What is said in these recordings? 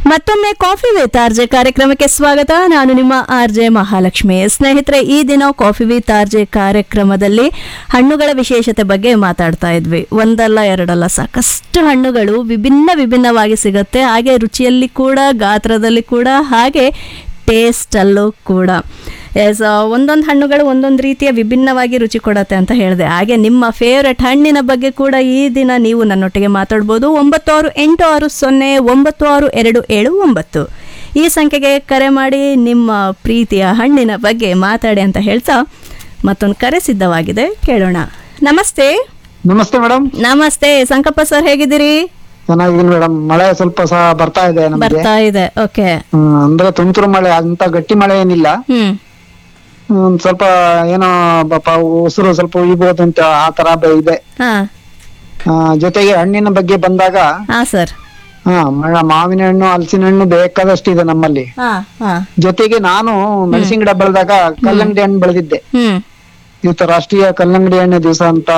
ಮತ್ತೊಮ್ಮೆ coffee with RJ ಕಾರ್ಯಕ್ರಮಕ್ಕೆ ಸ್ವಾಗತ ನಾನು ನಿಮ್ಮ ಆರ್ಜೆ ಮಹಾಲಕ್ಷ್ಮಿ ಸ್ನೇಹಿತರೆ ಈ ದಿನ ಕಾಫಿ ವಿತ್ ಆರ್ಜೆ ಕಾರ್ಯಕ್ರಮದಲ್ಲಿ ಹಣ್ಣುಗಳ ವಿಶೇಷತೆ ಬಗ್ಗೆ ಮಾತಾಡ್ತಾ ಇದ್ವಿ ಒಂದಲ್ಲ ಎರಡಲ್ಲ ಸಾಕಷ್ಟು ಹಣ್ಣುಗಳು ವಿಭಿನ್ನ ವಿಭಿನ್ನವಾಗಿ ಸಿಗುತ್ತೆ ಹಾಗೆ ರುಚಿಯಲ್ಲಿ ಕೂಡ ಗಾತ್ರದಲ್ಲಿ ಕೂಡ ಹಾಗೆ ಟೇಸ್ಟಲ್ಲೂ ಕೂಡ ಎಸ್ ಒಂದೊಂದು ಹಣ್ಣುಗಳು ಒಂದೊಂದು ರೀತಿಯ ವಿಭಿನ್ನವಾಗಿ ರುಚಿ ಕೊಡತ್ತೆ ಅಂತ ಹೇಳಿದೆ ಹಾಗೆ ನಿಮ್ಮ ಫೇವ್ರೆಟ್ ಹಣ್ಣಿನ ಬಗ್ಗೆ ಕೂಡ ಈ ದಿನ ನೀವು ನನ್ನೊಟ್ಟಿಗೆ ಮಾತಾಡ್ಬೋದು ಒಂಬತ್ತು ಆರು ಎಂಟು ಆರು ಸೊನ್ನೆ ಒಂಬತ್ತು ಆರು ಎರಡು ಏಳು ಒಂಬತ್ತು ಈ ಸಂಖ್ಯೆಗೆ ಕರೆ ಮಾಡಿ ನಿಮ್ಮ ಪ್ರೀತಿಯ ಹಣ್ಣಿನ ಬಗ್ಗೆ ಮಾತಾಡಿ ಅಂತ ಹೇಳ್ತಾ ಮತ್ತೊಂದು ಕರೆ ಸಿದ್ಧವಾಗಿದೆ ಕೇಳೋಣ ನಮಸ್ತೆ ನಮಸ್ತೆ ಮೇಡಮ್ ನಮಸ್ತೆ ಸಂಕಪ್ಪ ಸರ್ ಹೇಗಿದ್ದೀರಿ ಚೆನ್ನಾಗಿದ್ದೀನಿ ಮೇಡಮ್ ಮಳೆ ಸ್ವಲ್ಪ ಸಹ ಬರ್ತಾ ಇದೆ ನಮಗೆ ಬರ್ತಾ ಇದೆ ಓಕೆ ಹ್ಮ್, ಅಂದ್ರೆ ತುಂತುರು ಮಳೆ ಅಂತ ಗಟ್ಟಿ ಮಳೆ ಏನಿಲ್ಲ ಹ್ಮ್ ಒಂದ್ ಸ್ವಲ್ಪ ಏನೋ ಪಾಪ ಉಸಿರು ಸ್ವಲ್ಪ ಉಯ್ಬೋದು ಅಂತ ಆ ತರ ಬ- ಇದೆ ಹಾ ಆ, ಜೊತೆಗೆ ಹಣ್ಣಿನ ಬಗ್ಗೆ ಬಂದಾಗ ಹಾ ಸರ್ ಹಾ ಮ- ಮಾವಿನ ಹಣ್ಣು ಹಲಸಿನ ಹಣ್ಣು ಬೇಕಾದಷ್ಟು ಇದೆ ನಮ್ಮಲ್ಲಿ ಹಾ ಹಾ ಜೊತೆಗೆ ನಾನು ಮೆಣಸಿನ ಗಿಡ ಬೆಳೆದಾಗ ಕಲ್ಲಂಗಡಿ ಹಣ್ಣು ಬೆಳೆದಿದ್ದೆ ಹ್ಮ್ ಇವತ್ತು ರಾಷ್ಟ್ರೀಯ ಕಲ್ಲಂಗಡಿ ಹಣ್ಣು ದಿವಸ ಅಂತ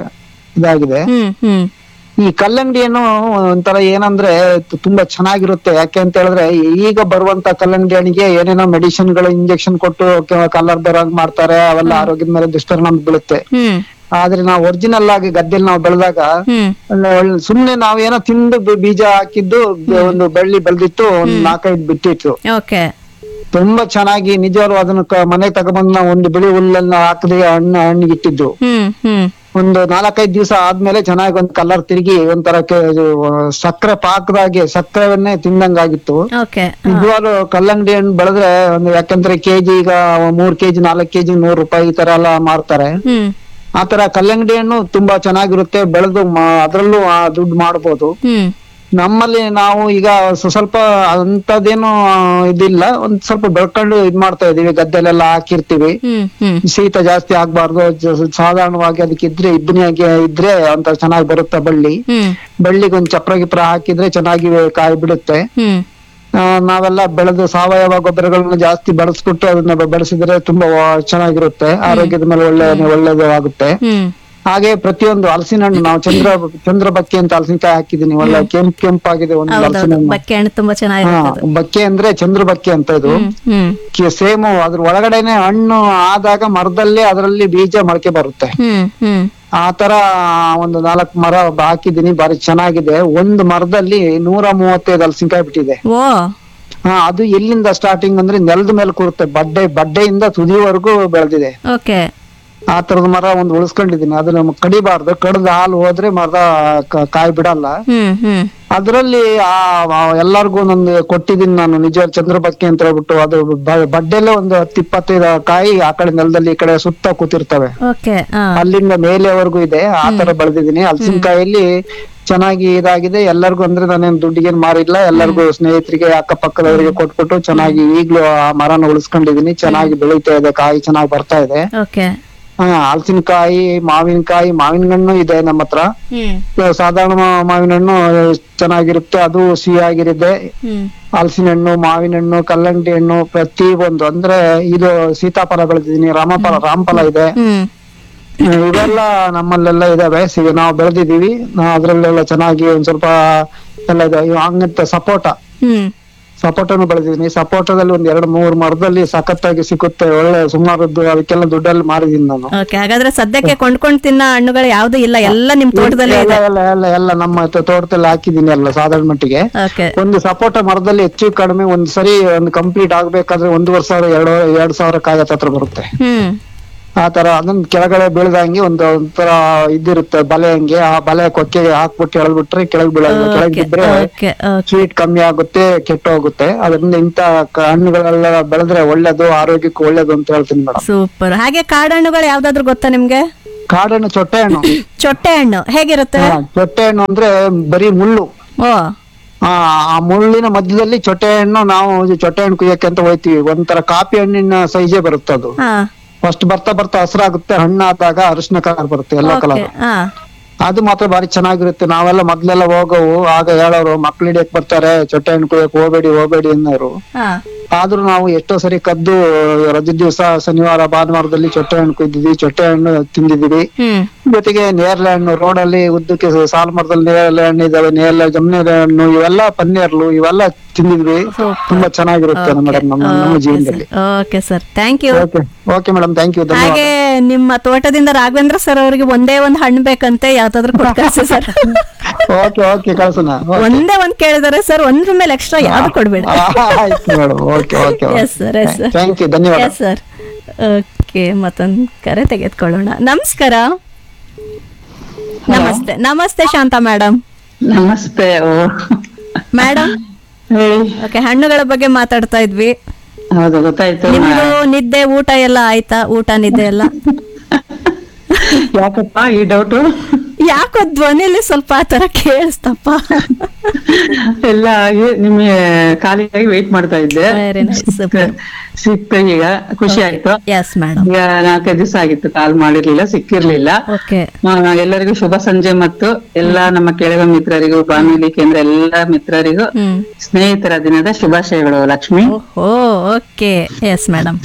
ಇದಾಗಿದೆ ಹ್ಮ್ ಹ್ಮ್ ಈ ಕಲ್ಲಂಗಡಿ ಹಣ್ಣು ಒಂಥರ ಏನಂದ್ರೆ ತು- ತುಂಬಾ ಚೆನ್ನಾಗಿರುತ್ತೆ ಯಾಕೆ ಅಂತ ಹೇಳಿದ್ರೆ ಈಗ ಬರುವಂತ ಕಲ್ಲಂಗಡಿ ಹಣ್ಣಿಗೆ ಏನೇನೋ ಮೆಡಿಸಿನ್ ಗಳು ಇಂಜೆಕ್ಷನ್ ಕೊಟ್ಟು ಕಲರ್ ಬರೋಂಗ್ ಮಾಡ್ತಾರೆ ಅವೆಲ್ಲ ಆರೋಗ್ಯದ ಮೇಲೆ ದುಷ್ಪರಿಣಾಮ ಬೀಳುತ್ತೆ ಹ್ಮ್ ಆದ್ರೆ ನಾವು ಒರಿಜಿನಲ್ ಆಗಿ ಗದ್ದೆಲಿ ನಾವು ಬೆಳೆದಾಗ ಹ್ಮ್ ಒಳ್ಳೆ- ಒಳ್ಳೆ- ಸುಮ್ನೆ ನಾವೇನೋ ತಿಂದು ಬಿ- ಬೀಜ ಹಾಕಿದ್ದು ಬ- ಒಂದು ಬಳ್ಳಿ ಬೆಳೆದಿತ್ತು ಒಂದ್ ನಾಲ್ಕೈದು ಬಿಟ್ಟಿತ್ತು ಓಕೆ ತುಂಬಾ ಚೆನ್ನಾಗಿ ನಿಜವಾಗ್ಲೂ ಅದನ್ನ ಕ- ಮನೆಗೆ ತಗೊಂಡ್ಬಂದು ನಾವು ಒಂದು ಬಿಳಿ ಹುಲ್ಲನ್ನ ಹಾಕದೆ ಹಣ್ಣು ಹಣ್ಣಿಗೆ ಇಟ್ಟಿದ್ದು ಹ್ಮ್ ಹ್ಮ್ ಒಂದು ನಾಲ್ಕೈದು ದಿವಸ ಆದ್ಮೇಲೆ ಚೆನ್ನಾಗಿ ಒಂದ್ ಕಲರ್ ತಿರುಗಿ ಒಂಥರ ಕೆ- ಇದು, ಸಕ್ಕರೆ ಪಾಕದಾಗೆ ಸಕ್ಕರೆವನ್ನೇ ತಿಂದಂಗಾಗಿತ್ತು ಓಕೆ ನಿಜವಾಗ್ಲು ಕಲ್ಲಂಗಡಿ ಹಣ್ಣು ಬೆಳೆದ್ರೆ ಒಂದು ಯಾಕಂದ್ರೆ ಕೆಜಿ ಈಗ ಮೂರ್ ಕೆಜಿ ನಾಲ್ಕು ಕೆಜಿ ನೂರು ರೂಪಾಯಿ ಈ ತರ ಎಲ್ಲ ಮಾರ್ತಾರೆ ಹ್ಮ್ ಆತರ ಕಲ್ಲಂಗಡಿ ಹಣ್ಣು ತುಂಬಾ ಚೆನ್ನಾಗಿರುತ್ತೆ ಬೆಳೆದು ಅದ್ರಲ್ಲೂ ಆ ದುಡ್ಡು ಮಾಡ್ಬೋದು ಹ್ಮ್ ನಮ್ಮಲ್ಲಿ ನಾವು ಈಗ ಸ್ವ- ಸ್ವಲ್ಪ ಅಂತದೇನು ಇದಿಲ್ಲ ಒಂದ್ ಸ್ವಲ್ಪ ಬೆಳ್ಕೊಂಡು ಇದ್ ಮಾಡ್ತಾ ಇದೀವಿ ಗದ್ದೆಲೆಲ್ಲ ಹಾಕಿರ್ತೀವಿ ಹ್ಮ್ ಹ್ಮ್ ಶೀತ ಜಾಸ್ತಿ ಆಗ್ಬಾರ್ದು ಜ- ಸಾಧಾರಣವಾಗಿ ಅದಕ್ಕೆ ಇದ್ರೆ ಇಬ್ಬನಿಯಾಗಿ ಇದ್ರೆ ಅಂತ ಚೆನ್ನಾಗಿ ಬರುತ್ತೆ ಬಳ್ಳಿ ಹ್ಮ್ ಬಳ್ಳಿಗೆ ಒಂದ್ ಚಪ್ರ ಗಿಪ್ರ ಹಾಕಿದ್ರೆ ಚೆನ್ನಾಗಿ ಕಾಯಿ ಬಿಡುತ್ತೆ ಹ್ಮ್ ಆ, ನಾವೆಲ್ಲ ಬೆಳೆದು ಸಾವಯವ ಗೊಬ್ಬರಗಳನ್ನ ಜಾಸ್ತಿ ಬಳಸ್ಬಿಟ್ಟು ಅದನ್ನ ಬೆ- ಬೆಳೆಸಿದ್ರೆ ತುಂಬಾ ವ- ಚೆನ್ನಾಗಿರುತ್ತೆ ಆರೋಗ್ಯದ ಮೇಲೆ ಒಳ್ಳೆ ಒಳ್ಳೇದು ಆಗುತ್ತೆ ಹ್ಮ್ ಹಾಗೆ ಪ್ರತಿಯೊಂದು ಹಲಸಿನ ಹಣ್ಣು ನಾವು ಚಂದ್ರ ಚಂದ್ರ ಬಕ್ಕೆ ಅಂತ ಹಲಸಿನಕಾಯಿ ಹಾಕಿದೀನಿ ಒಳ್ಳೆ ಕೆಂಪ್ ಕೆಂಪಾಗಿದೆ ಒಂದು ಹಲಸಿನ ಹೌದೌದು ಹಣ್ಣು ಬಕ್ಕೆ ಹಣ್ಣು ತುಂಬಾ ಹಾ ಚೆನ್ನಾಗಿರುತ್ತೆ ಅದು. ಬಕ್ಕೆ ಅಂದ್ರೆ ಚಂದ್ರ ಬಕ್ಕೆ ಅಂತ ಇದು ಹ್ಮ್ ಹ್ಮ್ ಸೇಮ್ ಅದ್ರ ಒಳಗಡೆನೆ ಹಣ್ಣು ಆದಾಗ ಮರದಲ್ಲೇ ಅದರಲ್ಲಿ ಬೀಜ ಮೊಳಕೆ ಬರುತ್ತೆ ಹ್ಮ್ ಹ್ಮ್ ಆ ತರ ಒಂದು ನಾಲ್ಕು ಮರ ಹಾಕಿದೀನಿ ಬಾರಿ ಚೆನ್ನಾಗಿದೆ ಒಂದು ಮರದಲ್ಲಿ ನೂರ ಮೂವತ್ತೈದು ಹಲಸಿನಕಾಯಿ ಬಿಟ್ಟಿದೆ ಓ ಹಾ ಅದು ಎಲ್ಲಿಂದ ಸ್ಟಾರ್ಟಿಂಗ್ ಅಂದ್ರೆ ನೆಲದ ಮೇಲೆ ಕೂರುತ್ತೆ ಬಡ್ಡೆ ಬಡ್ಡೆಯಿಂದ ತುದಿವರೆಗೂ ಬೆಳೆದಿದೆ ಓಕೆ ಆ ತರದ ಮರ ಒಂದು ಉಳಿಸ್ಕೊಂಡಿದೀನಿ ಅದನ್ನ ಕಡಿಬಾರ್ದು ಕಡ್ದು ಹಾಲು ಹೋದ್ರೆ ಮರ ಕ- ಕಾಯಿ ಬಿಡಲ್ಲ ಹ್ಮ್ ಹ್ಮ್ ಅದ್ರಲ್ಲಿ ಆ ಆ ಎಲ್ಲಾರ್ಗು ನಂದು ಕೊಟ್ಟಿದ್ದೀನಿ ನಾನು ನಿಜ ಚಂದ್ರಬಕ್ಕೆ ಅಂತ ಹೇಳ್ಬಿಟ್ಟು ಅದು ಬ- ಬಡ್ಡೆಲ್ಲೇ ಒಂದು ಹತ್ತು ಇಪ್ಪತ್ತೈದು ಕಾಯಿ ಆ ಕಡೆ ನೆಲದಲ್ಲಿ ಈ ಕಡೆ ಸುತ್ತ ಕೂತಿರ್ತವೆ ಓಕೆ ಹಾ ಅಲ್ಲಿಂದ ಮೇಲೆವರೆಗೂ ಇದೆ ಆ ತರ ಬೆಳೆದಿದ್ದೀನಿ ಹಲಸಿನಕಾಯಲ್ಲಿ ಚೆನ್ನಾಗಿ ಇದಾಗಿದೆ ಎಲ್ಲರಿಗೂ ಅಂದ್ರೆ ನಾನೇನ್ ದುಡ್ಡಿಗೇನ್ ಮಾರಿಲ್ಲ ಎಲ್ಲರಿಗೂ ಸ್ನೇಹಿತರಿಗೆ ಅಕ್ಕಪಕ್ಕದವರಿಗೆ ಕೊಟ್ಬಿಟ್ಟು ಚೆನ್ನಾಗಿ ಈಗ್ಲೂ ಆ ಮರನ ಉಳಿಸ್ಕೊಂಡಿದೀನಿ ಚೆನ್ನಾಗಿ ಬೆಳೀತಾ ಇದೆ ಕಾಯಿ ಚೆನ್ನಾಗಿ ಬರ್ತಾ ಇದೆ ಓಕೆ ಹಾ ಹಲಸಿನಕಾಯಿ ಮಾವಿನಕಾಯಿ ಮಾವಿನ ಹಣ್ಣು ಇದೆ ನಮ್ಮ ಹತ್ರ ಹ್ಮ್ ಸಾಧಾರಣ ಮಾ- ಮಾವಿನ ಹಣ್ಣು ಚೆನ್ನಾಗಿರುತ್ತೆ ಅದು ಸಿಹಿಯಾಗಿರುತ್ತೆ ಹ್ಮ್ ಹಲಸಿನ ಹಣ್ಣು ಮಾವಿನ ಹಣ್ಣು ಕಲ್ಲಂಗಡಿ ಹಣ್ಣು ಪ್ರತಿ ಒಂದು ಅಂದ್ರೆ ಇದು ಸೀತಾಫಲ ಬೆಳೆದಿದ್ದೀನಿ ರಾಮಫಲ ರಾಮಫಲ ಇದೆ ಹ್ಮ್ ಹ್ಮ್, ಇವೆಲ್ಲ ನಮ್ಮಲ್ಲೆಲ್ಲ ಇದಾವೆ ಸಿಗ ನಾವು ಬೆಳೆದಿದೀವಿ ನಾವು ಅದ್ರಲ್ಲೆಲ್ಲ ಚೆನ್ನಾಗಿ ಒಂದ್ ಸ್ವಲ್ಪ ಎಲ್ಲ ಇದೆ ಇವ್ ಹಂಗಂತ ಸಪೋಟ ಹ್ಮ್ ಸಪೋಟನು ಬೆಳೆದಿದ್ದೀನಿ ಸಪೋಟದಲ್ಲಿ ಒಂದ್ ಎರಡ್ ಮೂರ್ ಮರದಲ್ಲಿ ಸಖತ್ತಾಗಿ ಸಿಗುತ್ತೆ ಒಳ್ಳೆ ಸುಮಾರು ದು- ಅದಕ್ಕೆಲ್ಲ ದುಡ್ಡಲ್ಲಿ ಮಾರಿದೀನಿ ನಾನು ಓಕೆ ಹಾಗಾದ್ರೆ ಸದ್ಯಕ್ಕೆ ಕೊಂಡ್ಕೊಂಡ್ ತಿನ್ನೋ ಹಣ್ಣುಗಳು ಯಾವ್ದು ಇಲ್ಲ ಎಲ್ಲ ನಿಮ್ ತೋಟದಲ್ಲೇ ಎಲ್ಲ ಇದೆ ಎಲ್ಲ ಎಲ್ಲ ಎಲ್ಲ ನಮ್ಮ ತೋ- ತೋಟದಲ್ಲಿ ಹಾಕಿದೀನಿ ಎಲ್ಲ ಸಾಧಾರಣ ಮಟ್ಟಿಗೆ ಓಕೆ ಒಂದು ಸಪೋಟ ಮರದಲ್ಲಿ ಹೆಚ್ಚು ಕಡಿಮೆ ಒಂದ್ ಸರಿ ಒಂದು ಕಂಪ್ಲೀಟ್ ಆಗ್ಬೇಕಾದ್ರೆ ಒಂದೂವರೆ ಸಾವಿರ ಎರಡು ಎರಡ್ ಸಾವಿರ ಕಾಯಿ ಹತ್ರ ಬರುತ್ತೆ ಹ್ಮ್ ಆ ತರ ಅದನ್ನ ಕೆಳಗಡೆ ಬೀಳ್ದಂಗೆ ಒಂದು ಒಂಥರ ಇದಿರುತ್ತೆ ಬಲೆ ಹಂಗೆ ಆ ಬಲೆ ಕೊಕ್ಕೆಗೆ ಹಾಕ್ಬಿಟ್ಟು ಎಳ್ಬಿಟ್ರೆ ಕೆಳಗ್ ಬೀಳಲ್ಲ ಕೆಳಗ್ ಓಕೆ ಬಿದ್ರೆ ಓಕೆ ಓಕೆ ಸ್ವೀಟ್ ಕಮ್ಮಿ ಆಗುತ್ತೆ ಕೆಟ್ಟು ಹೋಗುತ್ತೆ ಅದರಿಂದ ಇಂತ ಕ- ಹಣ್ಣುಗಳೆಲ್ಲ ಬೆಳೆದ್ರೆ ಒಳ್ಳೇದು ಆರೋಗ್ಯಕ್ಕೂ ಒಳ್ಳೇದು ಅಂತ ಹೇಳ್ತೀನಿ ಮೇಡಮ್ ಸೂಪರ್ ಹಾಗೆ ಕಾಡಹಣ್ಣುಗಳು ಯಾವ್ದಾದ್ರು ಗೊತ್ತಾ ನಿಮ್ಗೆ ಕಾಡಹಣ್ಣು ಚೊಟ್ಟೆ ಹಣ್ಣು ಚೊಟ್ಟೆ ಹಣ್ಣು ಹೇಗಿರುತ್ತೆ ಹಾ, ಚೊಟ್ಟೆ ಹಣ್ಣು ಅಂದ್ರೆ ಬರೀ ಮುಳ್ಳು ಓ ಆ ಆ ಮುಳ್ಳಿನ ಮಧ್ಯದಲ್ಲಿ ಚೊಟ್ಟೆ ಹಣ್ಣು ನಾವು ಚೊಟ್ಟೆ ಹಣ್ಣು ಕುಯ್ಯಕ್ಕೆ ಅಂತ ಹೋಯ್ತೀವಿ ಒಂಥರ ಕಾಪಿ ಹಣ್ಣಿನ ಸೈಜೇ ಬರುತ್ತೆ ಅದು ಹಾ ಫಸ್ಟ್ ಬರ್ತಾ ಬರ್ತಾ ಹಸಿರಾಗುತ್ತೆ ಹಣ್ಣಾದಾಗ ಅರಿಶಿನ ಕಲರ್ ಬರುತ್ತೆ ಎಲ್ಲೋ ಓಕೆ ಕಲರ್ ಹಾ ಅದು ಮಾತ್ರ ಬಾರಿ ಚೆನ್ನಾಗಿರುತ್ತೆ ನಾವೆಲ್ಲ ಮೊದ್ಲೆಲ್ಲ ಹೋಗೋವು ಆಗ ಹೇಳೋರು ಮಕ್ಳು ಹಿಡಿಯಕ್ ಬರ್ತಾರೆ ಚೊಟ್ಟೆ ಹಣ್ಣು ಕುಯ್ಯಕ್ ಹೋಗ್ಬೇಡಿ ಹೋಗ್ಬೇಡಿ ಅನ್ನೋರು ಹಾ ಆದ್ರೂ ನಾವು ಎಷ್ಟೋ ಸರಿ ಕದ್ದು ರಜದ ದಿವಸ ಶನಿವಾರ ಭಾನುವಾರದಲ್ಲಿ ಚೊಟ್ಟೆ ಹಣ್ಣು ಕುಯ್ದಿದ್ವಿ ಚೊಟ್ಟೆ ಹಣ್ಣು ತಿಂದಿದೀವಿ ಹ್ಮ್ ಜೊತೆಗೆ ನೇರಳೆ ಹಣ್ಣು ರೋಡಲ್ಲಿ ಉದ್ದಕ್ಕೆ ಸಾಲು ಮರದಲ್ಲಿ ನೇರಳೆ ಹಣ್ಣು ಇದಾವೆ ನೇರಳೆ ಜಮನೇರೆ ಹಣ್ಣು ಇವೆಲ್ಲ ಪನ್ನೀರ್ಲು ಇವೆಲ್ಲ ತಿಂದಿದ್ವಿ Super. ತುಂಬಾ ಚೆನ್ನಾಗಿರುತ್ತೆ ಮೇಡಮ್ ನಮ್ಮ ನಮ್ಮ ಜೀವನದಲ್ಲಿ okay sir thank you okay okay madam thank you ಧನ್ಯವಾದ ಹಾಗೆ ನಿಮ್ಮ ತೋಟದಿಂದ ರಾಘವೇಂದ್ರ ಸರ್ ಅವರಿಗೆ ಒಂದೇ ಒಂದ್ ಹಣ್ಣು ಬೇಕಂತೆ ಯಾವ್ದಾದ್ರು ಕೊಟ್ಟು ಕಳ್ಸಿ ಸರ್ ಓಕೆ ಓಕೆ ಕಳ್ಸೋಣ ಒಂದೇ ಒಂದ್ ಕೇಳಿದಾರೆ ಸರ್ ಒಂದ್ರ ಮೇಲೆ ಎಕ್ಸ್ಟ್ರಾ ಯಾವ್ದು ಕೊಡ್ಬೇಡಿ ಆಯ್ತು madam okay okay yes sir yes sir thank you ಧನ್ಯವಾದ ಎಸ್ ಸರ್ ಓಕೆ ಮತ್ತೊಂದು ಕರೆ ತೆಗೆದುಕೊಳ್ಳೋಣ ನಮಸ್ಕಾರ ನಮಸ್ತೆ ನಮಸ್ತೆ ಶಾಂತ ಮೇಡಮ್ ನಮಸ್ತೆ ಓ ಮೇಡಮ್ ಹೇಳಿ ಓಕೆ ಹಣ್ಣುಗಳ ಬಗ್ಗೆ ಮಾತಾಡ್ತಾ ಇದ್ವಿ ಹೌದು ಗೊತ್ತಾಯ್ತು ನಿಮ್ದು ನಿದ್ದೆ ಊಟ ಎಲ್ಲ ಆಯ್ತಾ ಊಟ ನಿದ್ದೆ ಎಲ್ಲ ಯಾಕಪ್ಪ ಈ ಡೌಟು ಯಾಕೋ ಧ್ವನಿಯಲ್ಲಿ ಸ್ವಲ್ಪ ಆ ತರ ಕೇಳಿಸ್ತಪ್ಪ ಎಲ್ಲ ಆಗಿ ನಿಮ್ಗೆ ಖಾಲಿಯಾಗಿ ವೆಯ್ಟ್ ಮಾಡ್ತಾ ಇದ್ದೆ Very nice, super. ಸಿಕ್ತು ಈಗ ಖುಷಿ ಆಯ್ತು ಎಸ್ ಮೇಡಮ್ ಈಗ ನಾಲ್ಕೈದು ದಿವಸ ಆಗಿತ್ತು ಕಾಲ್ ಮಾಡಿರ್ಲಿಲ್ಲ ಸಿಕ್ಕಿರ್ಲಿಲ್ಲ ಓಕೆ ಆ, ಎಲ್ಲರಿಗೂ ಶುಭ ಸಂಜೆ ಮತ್ತು ಎಲ್ಲಾ ನಮ್ಮ ಕೆಳಗ ಮಿತ್ರರಿಗೂ ಬಾನುಲಿ ಕೇಂದ್ರ ಎಲ್ಲಾ ಮಿತ್ರರಿಗೂ ಹ್ಮ್ ಸ್ನೇಹಿತರ ದಿನದ ಶುಭಾಶಯಗಳು ಲಕ್ಷ್ಮಿ ಓಹೋ ಓಕೆ ಎಸ್ ಮೇಡಮ್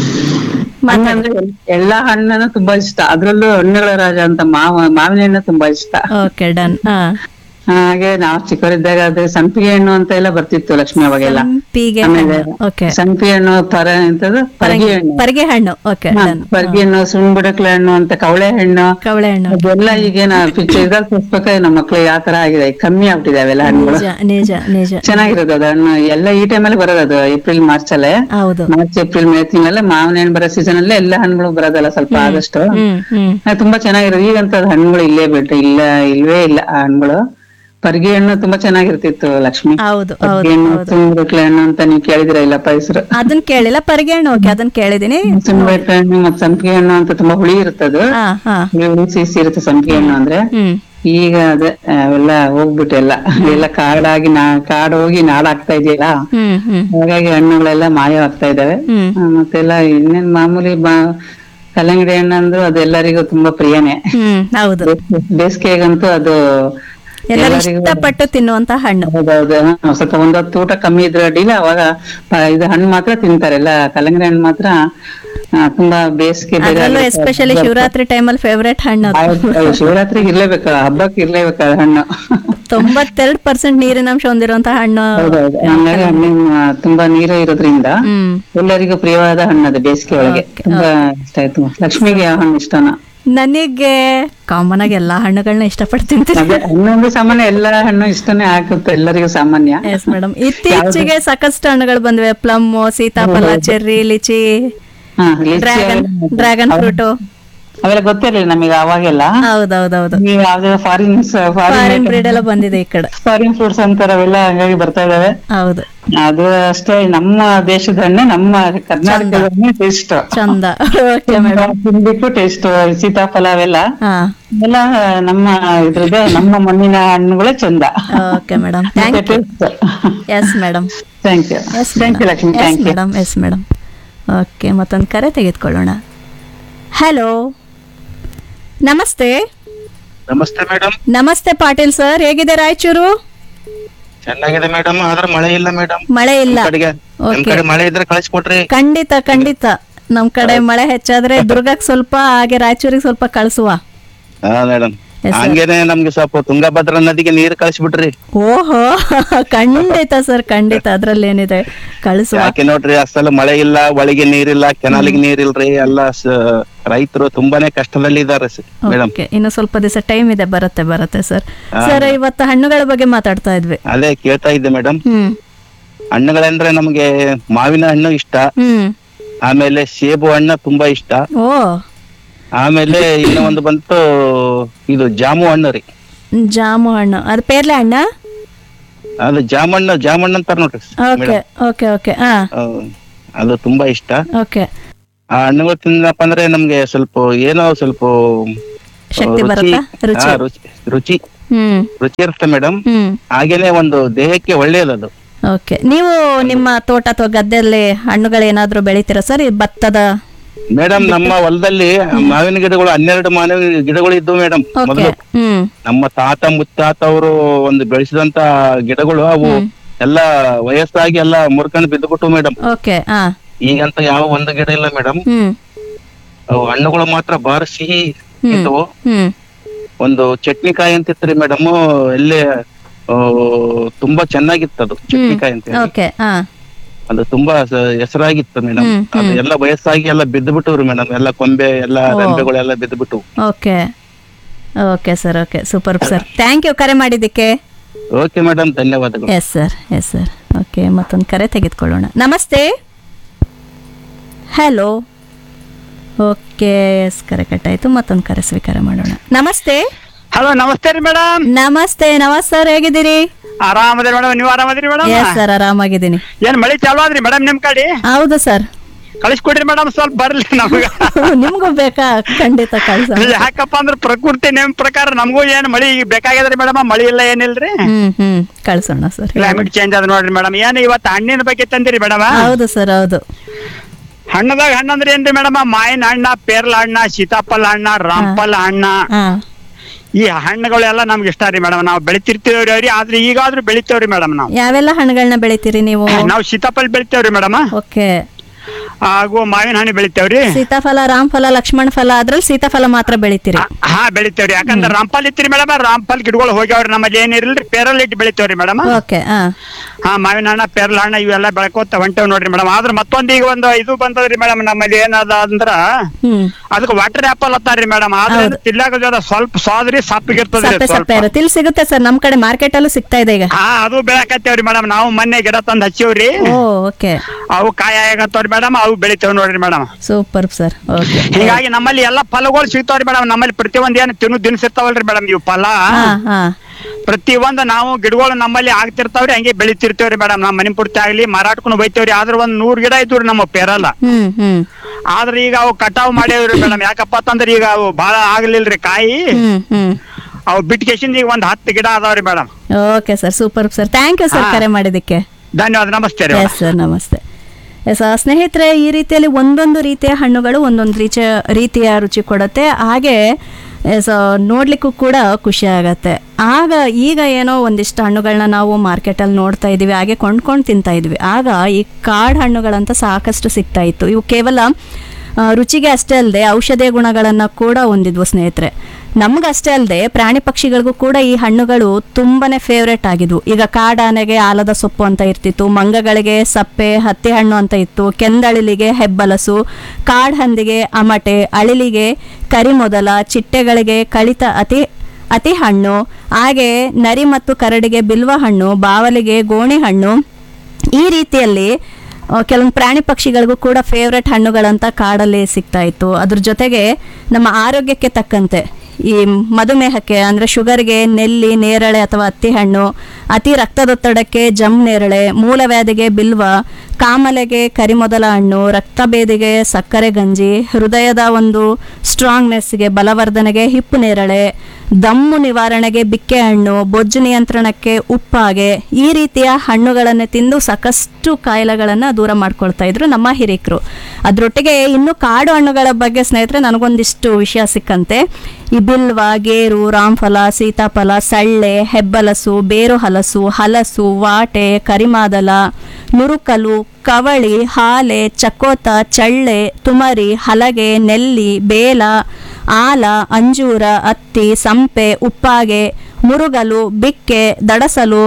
ಹಣ್ಣಂದ್ರೆ ಎಲ್- ಎಲ್ಲಾ ಹಣ್ಣನ್ನು ತುಂಬಾ ಇಷ್ಟ ಅದ್ರಲ್ಲೂ ಹಣ್ಣುಗಳ ರಾಜ ಅಂತ ಮಾವ ಮಾವಿನ ಹಣ್ಣು ತುಂಬಾ ಇಷ್ಟ ಓಕೆ ಡನ್ ಹಾ ಹಾಗೆ ನಾವು ಚಿಕ್ಕವರಿದ್ದಾಗ ಅದೇ ಸಂಪಿಗೆ ಹಣ್ಣು ಅಂತ ಎಲ್ಲ ಬರ್ತಿತ್ತು ಲಕ್ಷ್ಮಿ ಅವಾಗೆಲ್ಲ ಪೀಗೆ ಆಮೇಲೆ ಓಕೆ ಸಂಪಿಗೆ ಹಣ್ಣು ಪರ ಎಂತದು ಪರಗಿ ಹಣ್ಣು ಪರಿಗೆ ಹಣ್ಣು ಓಕೆ ಹಾ, ಡನ್ ಪರ್ಗಿ ಹಣ್ಣು ಸುಣ್ಬುಡಕ್ಲೆ ಹಣ್ಣು ಅಂತ ಕವಳೆ ಹಣ್ಣು ಕವಳೆ ಹಣ್ಣು ಅದೆಲ್ಲ ಈಗೇನ ಪಿಕ್ಚರ್ ಇದ್ರಲ್ಲಿ ತೋರ್ಸ್ಬೇಕಾದ್ರೆ ನಮ್ಮ ಮಕ್ಳಿಗೆ ಯಾವ ತರ ಆಗಿದೆ ಈಗ ಕಮ್ಮಿ ಆಗ್ಬಿಟ್ಟಿದೆ ಅವೆಲ್ಲ ಹಣ್ಣುಗಳು ನಿಜ ನಿಜ ನಿಜ ಚೆನ್ನಾಗಿರೋದು ಅದು ಹಣ್ಣು ಎಲ್ಲ ಈ ಟೈಮಲ್ಲಿ ಬರೋದು ಅದು ಏಪ್ರಿಲ್ ಮಾರ್ಚ್ ಅಲ್ಲೇ ಹೌದು ಮಾರ್ಚ್ ಏಪ್ರಿಲ್ ಮೇ ತಿಂಗಳಲ್ಲೇ ಮಾವಿನ ಹಣ್ಣು ಬರೋ ಸೀಸನ್ ಅಲ್ಲೇ ಎಲ್ಲ ಹಣ್ಣುಗಳು ಬರೋದಲ್ಲ ಸ್ವಲ್ಪ ಆದಷ್ಟು ಹ್ಮ್ ಹ್ಮ್ ಅದು ತುಂಬಾ ಚೆನ್ನಾಗಿರೋದು ಈಗಂತ ಅದು ಹಣ್ಣುಗಳು ಇಲ್ಲೇ ಬಿಟ್ರೆ ಇಲ್ಲ ಇಲ್ವೇ ಇಲ್ಲ ಆ ಹಣ್ಣುಗಳು ಪರ್ಗಿ ಹಣ್ಣು ತುಂಬಾ ಚೆನ್ನಾಗಿರ್ತಿತ್ತು ಲಕ್ಷ್ಮಿ ಹೌದು ಪರ್ಗಿ ಹೌದು ಹಣ್ಣು ಹೌದು ತುಂಬ್ರಕ್ಲೆ ಹಣ್ಣು ಅಂತ ನೀವು ಕೇಳಿದಿರ ಇಲ್ಲಪ್ಪ ಹೆಸರು ಅದನ್ನ ಕೇಳಿಲ್ಲ ಪರಿಗೆ ಹಣ್ಣು ಓಕೆ ಅದನ್ನ ಕೇಳಿದೀನಿ ತುಂಬ್ರಕ್ಲೆ ಹಣ್ಣು ಮತ್ತೆ ಸಂಪಿಗೆ ಹಣ್ಣು ಅಂತ ತುಂಬಾ ಹುಳಿ ಇರ್ತದು ಹಾ ಹಾ ಹುಳಿ ಹುಳಿ ಸಿಹಿ ಇರುತ್ತೆ ಸಂಪಿಗೆ ಹಣ್ಣು ಅಂದ್ರೆ ಹ್ಮ್ ಈಗ ಅದೇ ಅವೆಲ್ಲ ಹೋಗ್ಬಿಟ್ಟು ಎಲ್ಲ ಎಲ್ಲ ಕಾಡಾಗಿ ನಾ ಕಾಡ್ ಹೋಗಿ ನಾಡಾಗ್ತಾ ಇದೆಯಲ್ಲ ಹ್ಮ್ ಹ್ಮ್ ಹಾಗಾಗಿ ಹಣ್ಣುಗಳೆಲ್ಲ ಮಾಯವಾಗ್ತಾ ಇದಾವೆ ಹ್ಮ್ ಆ, ಮತ್ತೆಲ್ಲ ಇನ್ನೇನ್ ಮಾಮೂಲಿ ಬಾ ಕಲ್ಲಂಗಡಿ ಹಣ್ಣು ಅಂದ್ರು ಅದೆಲ್ಲರಿಗೂ ತುಂಬಾ ಪ್ರಿಯನೇ ಹ್ಮ್ ಹೌದು ಬೇಸಿಗೆಗಂತೂ ಅದು ಎಲ್ಲರೂ ಎಲ್ಲರಿಗೂ ಇಷ್ಟಪಟ್ಟು ತಿನ್ನುವಂತ ಹಣ್ಣು ಹೌದೌದು ಹಾ, ಸ್ವಲ್ಪ ಒಂದೊತ್ತು ಊಟ ಕಮ್ಮಿ ಇದ್ರೆ ಅಡ್ಡಿಲ್ಲ ಅವಾಗ ಪ- ಇದು ಹಣ್ಣು ಮಾತ್ರ ತಿಂತಾರೆ ಎಲ್ಲ ಕಲ್ಲಂಗಡಿ ಹಣ್ಣು ಮಾತ್ರ ಆ, ತುಂಬಾ ಬೇಸಿಗೆ ಬೇರೆ ಅದರಲ್ಲೂ ಆಗುತ್ತೆ. ಎಸ್ಪೆಷಲಿ ಶಿವರಾತ್ರಿ ಟೈಮಲ್ಲಿ ಫೇವ್ರೆಟ್ ಹಣ್ಣು ಅದು ಹೌದು, ಹೌದು, ಶಿವರಾತ್ರಿಗೆ ಇರ್ಲೇಬೇಕು ಹಬ್ಬಕ್ಕೆ ಇರ್ಲೇಬೇಕು ಅದು ಹಣ್ಣು ತೊಂಬತ್ತೆರಡು ಪರ್ಸೆಂಟ್ ನೀರಿನಂಶ ಹೊಂದಿರುವಂತ ಹಣ್ಣು ಹೌದೌದು ಹಂಗಾಗಿ ಹಣ್ಣಿನ ತುಂಬಾ ನೀರು ಇರೋದ್ರಿಂದ ಹ್ಮ್ ಎಲ್ಲರಿಗೂ ಪ್ರಿಯವಾದ ಹಣ್ಣು ಅದು ಬೇಸಿಗೆ ಒಳಗೆ ತುಂಬಾ ಇಷ್ಟ ಆಯ್ತು ಲಕ್ಷ್ಮಿಗೆ ಯಾವ ಹಣ್ಣು ಇಷ್ಟನಾ ನನಗೆ ಕಾಮನ್ ಆಗಿ ಎಲ್ಲಾ ಹಣ್ಣುಗಳನ್ನ ಇಷ್ಟಪಟ್ಟು ತಿಂತೀನಿ ಅದೇ ಹಣ್ಣೊಂದು ಸಾಮಾನ್ಯ ಎಲ್ಲ ಹಣ್ಣು ಇಷ್ಟನೇ ಆಗುತ್ತೆ ಎಲ್ಲರಿಗೂ ಸಾಮಾನ್ಯ ಎಸ್ ಮೇಡಮ್ ಇತ್ತೀಚೆಗೆ ಸಾಕಷ್ಟು ಹಣ್ಣುಗಳು ಬಂದಿವೆ ಪ್ಲಮ್ ಸೀತಾಫಲ ಚೆರ್ರಿ ಲಿಚಿ ಹಾ ಲಿಚಿ ಡ್ರ್ಯಾಗನ್ ಅವೆಲ್ಲ- ಡ್ರ್ಯಾಗನ್ ಫ್ರೂಟ್ ಅವೆಲ್ಲ ಗೊತ್ತಿರ್ಲಿಲ್ಲ ನಮಗೆ ಅವಾಗೆಲ್ಲ ಹೌದೌದೌದು ಈಗ ಯಾವ್ದೇ ಫಾರಿನ್ ಫಾರಿನ್ ಫಾರಿನ್ ಬ್ರೀಡ್ ಎಲ್ಲ ಬಂದಿದೆ ಈ ಕಡೆ ಫಾರಿನ್ ಫ್ರೂಟ್ಸ್ ಅಂತಾರ ಅವೆಲ್ಲ ಹಂಗಾಗಿ ಬರ್ತಾ ಇದಾವೆ ಹೌದು ಅದು ಅಷ್ಟೇ ನಮ್ಮ ದೇಶದ ಹಣ್ಣೆ ನಮ್ಮ ಕರ್ನಾಟಕದ ಹಣ್ಣೆ ಟೇಸ್ಟ್ ಚಂದ ಓಕೆ ಮೇಡಮ್ ತಿನ್ಬಿಟ್ಟು ಟೇಸ್ಟ್ ಸೀತಾಫಲ ಅವೆಲ್ಲ ಹಾ ಎಲ್ಲ ನಮ್ಮ ಇದ್ರದ್ದು ನಮ್ಮ ಮಣ್ಣಿನ ಹಣ್ಣುಗಳೇ ಚಂದ okay madam thank you yes madam thank you yes thank you Lakshmi yes thank you madam yes madam okay ಮತ್ತೊಂದು ಕರೆ ತೆಗೆದುಕೊಳ್ಳೋಣ ಹಲೋ ನಮಸ್ತೆ ನಮಸ್ತೆ ಮೇಡಮ್ ನಮಸ್ತೆ ಪಾಟೀಲ್ ಸರ್ ಹೇಗಿದೆ ರಾಯಚೂರು ಚೆನ್ನಾಗಿದೆ ಮೇಡಮ್ ಆದ್ರೆ ಮಳೆ ಇಲ್ಲ ಮೇಡಮ್ ಮಳೆ ಇಲ್ಲ ಕಡೆಗೆ ನಿಮ್ ಓಕೆ ಕಡೆ ಮಳೆ ಇದ್ರೆ ಕಳಿಸ್ಕೊಡ್ರಿ ಖಂಡಿತ ಖಂಡಿತ ನಮ್ ಕಡೆ ಮಳೆ ಹೆಚ್ಚಾದ್ರೆ ದುರ್ಗಕ್ ಸ್ವಲ್ಪ ಹಾಗೆ ರಾಯಚೂರಿಗೆ ಸ್ವಲ್ಪ ಕಳಿಸುವ ಹಾ ಮೇಡಮ್ Yes, sir. ಹಂಗೇನೆ ನಮ್ಗೆ ಸ್ವಲ್ಪ ತುಂಗಭದ್ರಾ ನದಿಗೆ ನೀರ್ ಕಳಿಸ್ಬಿಟ್ರಿ ಓಹೋ ಖಂಡಿತ ಸರ್ ಖಂಡಿತ ಅದ್ರಲ್ಲಿ ಏನಿದೆ ಕಳಿಸುವ ಯಾಕೆ ನೋಡ್ರಿ ಅಸಲು ಮಳೆ ಇಲ್ಲ ಒಳಗೆ ನೀರಿಲ್ಲ ಕೆನಾಲಿಗೆ ನೀರಿಲ್ರಿ ಎಲ್ಲ ರೈತರು ತುಂಬಾನೇ ಕಷ್ಟದಲ್ಲಿ ಇದಾರೆ ಮೇಡಮ್ ಓಕೆ ಇನ್ನು ಸ್ವಲ್ಪ ದಿವಸ ಟೈಮ್ ಇದೆ ಬರುತ್ತೆ ಬರುತ್ತೆ ಸರ್ ಸರ್ ಇವತ್ತು ಹಣ್ಣುಗಳ ಬಗ್ಗೆ ಮಾತಾಡ್ತಾ ಇದ್ವಿ ಅದೇ ಕೇಳ್ತಾ ಇದ್ದೆ ಮೇಡಮ್ ಹ್ಮ್ ಹಣ್ಣುಗಳಂದ್ರೆ ನಮ್ಗೆ ಮಾವಿನ ಹಣ್ಣು ಇಷ್ಟ ಹ್ಮ್ ಆಮೇಲೆ ಸೇಬು ಹಣ್ಣು ತುಂಬಾ ಇಷ್ಟ ಓ ಆಮೇಲೆ ಇನ್ನು ಒಂದು ಬಂತು ಇದು ಜಾಮು ಹಣ್ಣು ರೀ ಜಾಮು ಹಣ್ಣು ಅದು ಪೇರ್ಲೆ ಹಣ್ಣ ಅದು ಜಾಮಣ್ಣು ಜಾಮಣ್ಣು ಅಂತಾರ ನೋಡ್ರಿ ಓಕೆ ಓಕೆ ಓಕೆ ಹಾ ಆ, ಅದು ತುಂಬಾ ಇಷ್ಟ ಓಕೆ ಆ ಹಣ್ಣುಗಳು ತಿಂದಪ್ಪ ಅಂದ್ರೆ ನಮ್ಗೆ ಸ್ವಲ್ಪ ಏನೋ ಸ್ವಲ್ಪ ಶಕ್ತಿ ಬರುತ್ತಾ ರುಚಿ ಹಾ, ರುಚಿ ರುಚಿ ಹ್ಮ್ ರುಚಿ ಇರುತ್ತೆ ಮೇಡಮ್ ಹ್ಮ್ ಹಾಗೇನೆ ಒಂದು ದೇಹಕ್ಕೆ ಒಳ್ಳೆಯದದು ಓಕೆ ನೀವು ನಿಮ್ಮ ತೋಟ ಅಥವಾ ಗದ್ದೆಯಲ್ಲಿ ಹಣ್ಣುಗಳೇನಾದ್ರೂ ಬೆಳಿತೀರಾ ಸರ್ ಈ ಭತ್ತದ ಮೇಡಮ್ ನಮ್ಮ ಹೊಲದಲ್ಲಿ ಮಾವಿನ ಗಿಡಗಳು ಹನ್ನೆರಡು ಮಾವಿನ ಗಿಡಗಳು ಇದ್ದವು ಮೇಡಮ್ ಓಕೆ ಮೊದಲು ಹ್ಮ್ ನಮ್ಮ ತಾತ ಮುತ್ತಾತ ಅವರು ಒಂದು ಬೆಳೆಸಿದಂತ ಗಿಡಗಳು ಅವು ಎಲ್ಲ ವಯಸ್ಸಾಗಿ ಎಲ್ಲ ಮುರ್ಕೊಂಡು ಬಿದ್ದುಬಿಟ್ಟು ಮೇಡಮ್ ಓಕೆ ಹಾ ಈಗಂತ ಯಾವ ಒಂದು ಗಿಡ ಇಲ್ಲ ಮೇಡಮ್ ಹ್ಮ್ ಅವು ಹಣ್ಣುಗಳು ಮಾತ್ರ ಬಾರಿ ಸಿಹಿ ಹ್ಮ್. ಇದ್ವು ಹ್ಮ್ ಒಂದು ಚಟ್ನಿಕಾಯಿ ಅಂತ ಇತ್ರಿ ಮೇಡಮ್ ಎಲ್ಲಿ ಆ, ತುಂಬಾ ಚೆನ್ನಾಗಿತ್ತು ಅದು ಚಟ್ನಿಕಾಯಿ ಅಂತ ಹೇಳಿ. ಓಕೆ ಹಾ ಅದು ತುಂಬಾ ಸ- ಹೆಸರಾಗಿತ್ತು ಮೇಡಮ್ ಹ್ಮ್, ಅದು ಎಲ್ಲ ವಯಸ್ಸಾಗಿ ಎಲ್ಲ ಬಿದ್ದು ಬಿಟ್ಟವ್ರಿ ಮೇಡಮ್ ಎಲ್ಲ ಕೊಂಬೆ ಎಲ್ಲ ರೆಂಬೆಗಳೆಲ್ಲ ಬಿದ್ದು ಬಿಟ್ಟು okay okay sir okay super sir thank you ಕರೆ ಮಾಡಿದ್ದಕ್ಕೆ ಓಕೆ ಮೇಡಮ್ ಧನ್ಯವಾದಗಳು yes sir yes sir okay ಮತ್ತೊಂದು ಕರೆ ತೆಗೆದುಕೊಳ್ಳೋಣ ನಮಸ್ತೆ ಹಲೋ ಓಕೆ ಎಸ್ ಕರೆ ಕಟ್ಟಾಯಿತು ಮತ್ತೊಂದು ಕರೆ ಸ್ವೀಕಾರ ಮಾಡೋಣ ನಮಸ್ತೆ ಹಲೋ ನಮಸ್ತೆ ರೀ ಮೇಡಮ್ ನಮಸ್ತೆ ನಮಸ್ ಸರ್ ಹೇಗಿದ್ದೀರಿ ಆರಾಮದ್ರಿ ಮೇಡಮ್ ನೀವ್ ಆರಾಮದ್ರಿ ಮೇಡಮ್ ಎಸ್ ಸರ್ ಆರಾಮಾಗಿದ್ದೀನಿ ಏನ್ ಮಳಿ ಚಾಲು ಆದ್ರಿ ಮೇಡಮ್ ನಿಮ್ ಕಡೆ ಹೌದು ಸರ್ ಕಳಿಸ್ಕೊಡ್ರಿ ಮೇಡಮ್ ಸ್ವಲ್ಪ ಬರ್ಲಿ ನಮಗ ನಿಮ್ಗೂ ಬೇಕಾ ಖಂಡಿತ ಕಳ್ಸ ಯಾಕಪ್ಪ ಅಂದ್ರ ಪ್ರಕೃತಿ ನಿಮ್ ಪ್ರಕಾರ ನಮಗೂ ಏನ್ ಮಳಿ ಈಗ ಬೇಕಾಗ್ಯದ್ರಿ ಮೇಡಮ್ ಮಳಿ ಇಲ್ಲ ಏನಿಲ್ರಿ ಹ್ಮ್ ಹ್ಮ್ ಕಳ್ಸೋಣ ಸರ್ ಕ್ಲೈಮೇಟ್ ಚೇಂಜ್ ಅದ ನೋಡ್ರಿ ಮೇಡಮ್ ಏನ್ ಇವತ್ತು ಹಣ್ಣಿನ ಬಗ್ಗೆ ತಂದಿರಿ ಮೇಡಮ್ ಹೌದು ಸರ್ ಹೌದು ಹಣ್ಣದಾಗ ಹಣ್ಣು ಅಂದ್ರೆ ಏನ್ರಿ ಮೇಡಮ್ ಮಾವಿನ ಹಣ್ಣ ಪೇರ್ಲ ಹಣ್ಣ ಸೀತಾಫಲ ಹಣ್ಣ ರಾಂಫಲ ಹಣ್ಣ ಹಾ ಈ ಹಣ್ಣುಗಳೆಲ್ಲ ನಮ್ಗೆ ಇಷ್ಟ ರೀ ಮೇಡಮ್ ನಾವು ಬೆಳಿತಿರ್ತೀವ್ರಿ ಆದ್ರೆ ಈಗಾದ್ರೂ ಬೆಳಿತೇವ್ರಿ ಮೇಡಮ್ ನಾವು ಯಾವೆಲ್ಲ ಹಣ್ಣುಗಳನ್ನ ಬೆಳಿತೀರಿ ನೀವು ನಾವು ಸೀತಾಫಲ ಬೆಳಿತೇವ್ರಿ ಮೇಡಮ್ ಓಕೆ ಹಾಗೂ ಮಾವಿನ ಹಣ್ಣು ಬೆಳಿತೇವ್ರಿ ಸೀತಾಫಲ ರಾಮಫಲ ಲಕ್ಷ್ಮಣ ಫಲ ಅದ್ರಲ್ಲಿ ಸೀತಾಫಲ ಮಾತ್ರ ಬೆಳಿತೀರಿ ಹಾ ಬೆಳಿತೇವ್ರಿ ಯಾಕಂದ್ರ ರಾಂಪಾಲ್ ಇತ್ರಿ ಮೇಡಮ್ ರಾಂಪಾಲ್ ಗಿಡಗಳು ಹೋಗ್ಯಾವ್ರಿ ನಮ್ಮಲ್ಲಿ ಏನಿರಲ್ರಿ ಪೇರಲ್ ಇಟ್ಟು ಬೆಳಿತೇವ್ರಿ ಮೇಡಮ್ ಓಕೆ ಹಾ ಹಾ ಮಾವಿನ ಹಣ್ಣ ಪೇರಲ ಹಣ್ಣ ಇವೆಲ್ಲ ಬೆಳ್ಕೋತ ಹೊಂಟೇವ್ ನೋಡ್ರಿ ಮೇಡಮ್ ಆದ್ರ ಮತ್ತೊಂದ್ ಈಗ ಒಂದು ಇದು ಬಂದದ್ರಿ ಮೇಡಮ್ ನಮ್ಮಲ್ಲಿ ಏನದ ಅಂದ್ರ ಹ್ಮ್ ಅದಕ್ಕೆ ವಾಟರ್ ಆಪಲ್ ಅತ್ತಾರ್ರಿ ಮೇಡಮ್ ಆದ್ರೆ ಹೌದು. ತಿನ್ಲಾಕ ಜರ ಸ್ವಲ್ಪ ಸ್ವಾದ್ರಿ ಸಪ್ಪಗಿರ್ತದ್ರಿ ಸಪ್ಪೆ ಸ್ವಲ್ಪ ಸಪ್ಪೆ ಇರುತ್ತೆ ಇಲ್ಲಿ ಸಿಗುತ್ತೆ ಸರ್ ನಮ್ ಕಡೆ ಮಾರ್ಕೆಟ್ ಅಲ್ಲೂ ಸಿಗ್ತಾ ಇದೆ ಈಗ ಹಾ ಅದು ಬೆಳಕತ್ತೇವ್ರಿ ಮೇಡಮ್ ನಾವು ಮೊನ್ನೆ ಗಿಡ ತಂದ್ ಹಚ್ಚಿವ್ರಿ ಓ ಓಕೆ ಅವು ಕಾಯಿ ಆಗತ್ತವ್ರಿ ಮೇಡಮ್ ಅವು ಬೆಳಿತೇವ್ ನೋಡ್ರಿ ಮೇಡಮ್ ಸೂಪರ್ ಸರ್ ಓಕೆ ಹೀಗಾಗಿ ನಮ್ಮಲ್ಲಿ ಎಲ್ಲಾ ಫಲಗಳು ಸಿಗ್ತಾವ್ರಿ ಮೇಡಮ್ ನಮ್ಮಲ್ಲಿ ಪ್ರತಿಯೊಂದ್ ಏನ್ ತಿನ್ನು ದಿನಸಿರ್ತಾವಲ್ರಿ ಮೇಡಮ್ ಇವು ಫಲ ಹಾ ಹಾ ಪ್ರತಿ ಒಂದು ನಾವು ಗಿಡಗಳು ನಮ್ಮಲ್ಲಿ ಆಗ್ತಿರ್ತಾವ್ರಿ ಹಂಗೆ ಬೆಳಿತಿರ್ತೇವ್ರಿ ಮೇಡಮ್ ನಮ್ಮ ಮನೆ ಪೂರ್ತಿ ಆಗ್ಲಿ ಮಾರಾಟಕ್ಕೂ ಬೈತೇವ್ರಿ ಆದ್ರ ಒಂದ್ ನೂರ್ ಗಿಡ ಇದ್ವ್ರಿ ನಮ್ಮ ಪೇರಲ್ಲ ಹ್ಮ್ ಹ್ಮ್ ಆದ್ರೆ ಈಗ ಅವು ಕಟಾವ್ ಮಾಡ್ಯಾವ್ರಿ ಮೇಡಮ್ ಯಾಕಪ್ಪ ಅಂತಂದ್ರ ಈಗ ಅವು ಬಹಳ ಆಗ್ಲಿಲ್ರಿ ಕಾಯಿ ಹ್ಮ್ ಹ್ಮ್ ಅವು ಬಿಟ್ಕೇಶಿಂದ ಈಗ ಒಂದ್ ಹತ್ತು ಗಿಡ ಅದಾವ್ರಿ madam okay sir super sir thank you sir ಹಾ. ಕರೆ ಮಾಡಿದ್ದಕ್ಕೆ ಧನ್ಯವಾದ ನಮಸ್ತೆ ರೀ ಎಸ್ ಸರ್ ನಮಸ್ತೆ ಎಸ್ ಸ್ನೇಹಿತರೆ ಈ ರೀತಿಯಲ್ಲಿ ಒಂದೊಂದು ರೀತಿಯ ಹಣ್ಣುಗಳು ಒಂದೊಂದು ರೀತಿಯ ರೀತಿಯ ರುಚಿ ಕೊಡುತ್ತೆ ಹಾಗೆ ಎಸ್ ನೋಡ್ಲಿಕ್ಕೂ ಕೂಡ ಖುಷಿ ಆಗತ್ತೆ ಆಗ ಈಗ ಏನೋ ಒಂದಿಷ್ಟು ಹಣ್ಣುಗಳನ್ನ ನಾವು ಮಾರ್ಕೆಟಲ್ಲಿ ನೋಡ್ತಾ ಇದೀವಿ ಹಾಗೆ ಕೊಂಡ್ಕೊಂಡು ತಿಂತಾ ಇದ್ವಿ ಆಗ ಈ ಕಾಡು ಹಣ್ಣುಗಳಂತ ಸಾಕಷ್ಟು ಸಿಗ್ತಾ ಇತ್ತು ಇವು ಕೇವಲ ಆ, ರುಚಿಗೆ ಅಷ್ಟೇ ಅಲ್ಲದೆ ಔಷಧೀಯ ಗುಣಗಳನ್ನು ಕೂಡ ಹೊಂದಿದ್ವು ಸ್ನೇಹಿತರೆ ನಮ್ಗಷ್ಟೇ ಅಲ್ಲದೆ ಪ್ರಾಣಿ ಪಕ್ಷಿಗಳಿಗೂ ಕೂಡ ಈ ಹಣ್ಣುಗಳು ತುಂಬಾನೇ ಫೇವ್ರೇಟ್ ಆಗಿದ್ವು ಈಗ ಕಾಡಾನೆಗೆ ಆಲದ ಸೊಪ್ಪು ಅಂತ ಇರ್ತಿತ್ತು ಮಂಗಗಳಿಗೆ ಸಪ್ಪೆ ಹತ್ತಿ ಹಣ್ಣು ಅಂತ ಇತ್ತು ಕೆಂದಳಿಲಿಗೆ ಹೆಬ್ಬಲಸು ಕಾಡ್ ಹಂದಿಗೆ ಅಮಟೆ ಅಳಿಲಿಗೆ ಕರಿಮೊದಲ ಚಿಟ್ಟೆಗಳಿಗೆ ಕಳಿತ ಅತಿ ಅತಿ ಹಣ್ಣು ಹಾಗೆ ನರಿ ಮತ್ತು ಕರಡಿಗೆ ಬಿಲ್ವ ಹಣ್ಣು ಬಾವಲಿಗೆ ಗೋಣಿ ಹಣ್ಣು ಈ ರೀತಿಯಲ್ಲಿ ಆ, ಕೆಲವೊಂದು ಪ್ರಾಣಿ ಪಕ್ಷಿಗಳಿಗೂ ಕೂಡ ಫೇವ್ರೆಟ್ ಹಣ್ಣುಗಳಂತ ಕಾಡಲ್ಲಿ ಸಿಗ್ತಾ ಇತ್ತು ಅದ್ರ ಜೊತೆಗೆ ನಮ್ಮ ಆರೋಗ್ಯಕ್ಕೆ ತಕ್ಕಂತೆ ಈ ಮಧುಮೇಹಕ್ಕೆ ಅಂದರೆ ಶುಗರ್ಗೆ ನೆಲ್ಲಿ ನೇರಳೆ ಅಥವಾ ಹತ್ತಿ ಹಣ್ಣು ಅತಿ ರಕ್ತದೊತ್ತಡಕ್ಕೆ ಜಮ್ ನೇರಳೆ ಮೂಲವ್ಯಾಧಿಗೆ ಬಿಲ್ವ ಕಾಮಲೆಗೆ ಕರಿಮೊದಲ ಹಣ್ಣು ರಕ್ತಭೇದಿಗೆ ಸಕ್ಕರೆ ಗಂಜಿ ಹೃದಯದ ಒಂದು ಸ್ಟ್ರಾಂಗ್ನೆಸ್ಗೆ ಬಲವರ್ಧನೆಗೆ ಹಿಪ್ಪು ನೇರಳೆ ದಮ್ಮು ನಿವಾರಣೆಗೆ ಬಿಕ್ಕೆ ಹಣ್ಣು ಬೊಜ್ಜು ನಿಯಂತ್ರಣಕ್ಕೆ ಉಪ್ಪಾಗೆ ಈ ರೀತಿಯ ಹಣ್ಣುಗಳನ್ನು ತಿಂದು ಸಾಕಷ್ಟು ಕಾಯಿಲೆಗಳನ್ನು ದೂರ ಮಾಡ್ಕೊಳ್ತಾ ಇದ್ರು ನಮ್ಮ ಹಿರಿಕರು ಅದರೊಟ್ಟಿಗೆ ಇನ್ನು ಕಾಡು ಹಣ್ಣುಗಳ ಬಗ್ಗೆ ಸ್ನೇಹಿತರೆ ನನಗೊಂದಿಷ್ಟು ವಿಷಯ ಸಿಕ್ಕಂತೆ ಈ ಬಿಲ್ವ ಗೇರು ರಾಮಫಲ ಸೀತಾಫಲ ಸಳ್ಳೆ ಹೆಬ್ಬಲಸು ಬೇರು ಹಲಸು ಹಲಸು ವಾಟೆ ಕರಿಮಾದಲ ನುರುಕಲು ಕವಳಿ ಹಾಲೆ ಚಕೋತ ಚಳ್ಳೆ ತುಮರಿ ಹಲಗೆ ನೆಲ್ಲಿ ಬೇಲ ಆಲ ಅಂಜೂರ ಹತ್ತಿ ಸಂಪೆ ಉಪ್ಪಾಗೆ ಮುರುಗಲು ಬಿಕ್ಕೆ ದಡಸಲು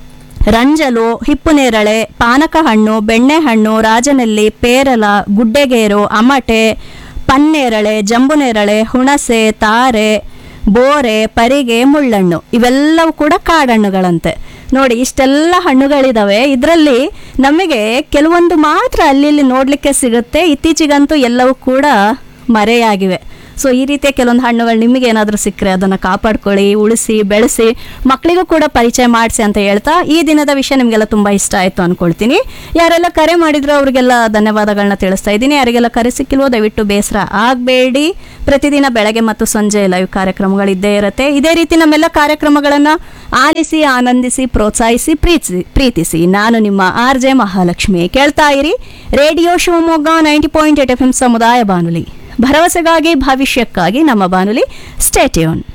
ರಂಜಲು ಹಿಪ್ಪುನೇರಳೆ ಪಾನಕ ಹಣ್ಣು ಬೆಣ್ಣೆಹಣ್ಣು ರಾಜನೆಲ್ಲಿ ಪೇರಲ ಗುಡ್ಡೆಗೇರು ಅಮಟೆ ಪನ್ನೇರಳೆ ಜಂಬುನೇರಳೆ ಹುಣಸೆ ತಾರೆ ಬೋರೆ ಪರಿಗೆ ಮುಳ್ಳಣ್ಣು ಇವೆಲ್ಲವೂ ಕೂಡ ಕಾಡಹಣ್ಣುಗಳಂತೆ ನೋಡಿ ಇಷ್ಟೆಲ್ಲ ಹಣ್ಣುಗಳಿದಾವೆ ಇದರಲ್ಲಿ ನಮಗೆ ಕೆಲವೊಂದು ಮಾತ್ರ ಅಲ್ಲಿ ಇಲ್ಲಿ ನೋಡಲಿಕ್ಕೆ ಸಿಗುತ್ತೆ ಇತ್ತೀಚೆಗಂತೂ ಎಲ್ಲವೂ ಕೂಡ ಮರೆಯಾಗಿವೆ ಸೊ ಈ ರೀತಿಯ ಕೆಲವೊಂದು ಹಣ್ಣುಗಳು ನಿಮಗೆ ಏನಾದರೂ ಸಿಕ್ಕರೆ ಅದನ್ನು ಕಾಪಾಡ್ಕೊಳ್ಳಿ ಉಳಿಸಿ ಬೆಳೆಸಿ ಮಕ್ಕಳಿಗೂ ಕೂಡ ಪರಿಚಯ ಮಾಡಿಸಿ ಅಂತ ಹೇಳ್ತಾ ಈ ದಿನದ ವಿಷಯ ನಿಮಗೆಲ್ಲ ತುಂಬ ಇಷ್ಟ ಆಯಿತು ಅನ್ಕೊಳ್ತೀನಿ ಯಾರೆಲ್ಲ ಕರೆ ಮಾಡಿದ್ರು ಅವರಿಗೆಲ್ಲ ಧನ್ಯವಾದಗಳನ್ನ ತಿಳಿಸ್ತಾ ಇದ್ದೀನಿ ಯಾರಿಗೆಲ್ಲ ಕರೆ ಸಿಕ್ಕಿಲ್ವೋ ದಯವಿಟ್ಟು ಬೇಸರ ಆಗಬೇಡಿ ಪ್ರತಿದಿನ ಬೆಳಗ್ಗೆ ಮತ್ತು ಸಂಜೆ ಲೈವ್ ಕಾರ್ಯಕ್ರಮಗಳಿದ್ದೇ ಇರುತ್ತೆ ಇದೇ ರೀತಿ ನಮ್ಮೆಲ್ಲ ಕಾರ್ಯಕ್ರಮಗಳನ್ನು ಆಲಿಸಿ ಆನಂದಿಸಿ ಪ್ರೋತ್ಸಾಹಿಸಿ ಪ್ರೀತಿಸಿ ಪ್ರೀತಿಸಿ ನಾನು ನಿಮ್ಮ ಆರ್ ಜೆ ಮಹಾಲಕ್ಷ್ಮಿ ಕೇಳ್ತಾ ಇರಿ radio Shivamogga ninety point eight F M ಸಮುದಾಯ ಬಾನುಲಿ ಭರವಸೆಗಾಗಿ ಭವಿಷ್ಯಕ್ಕಾಗಿ ನಮ್ಮ ಬಾನುಲಿ ಸ್ಟೇಟ್ಯೂನ್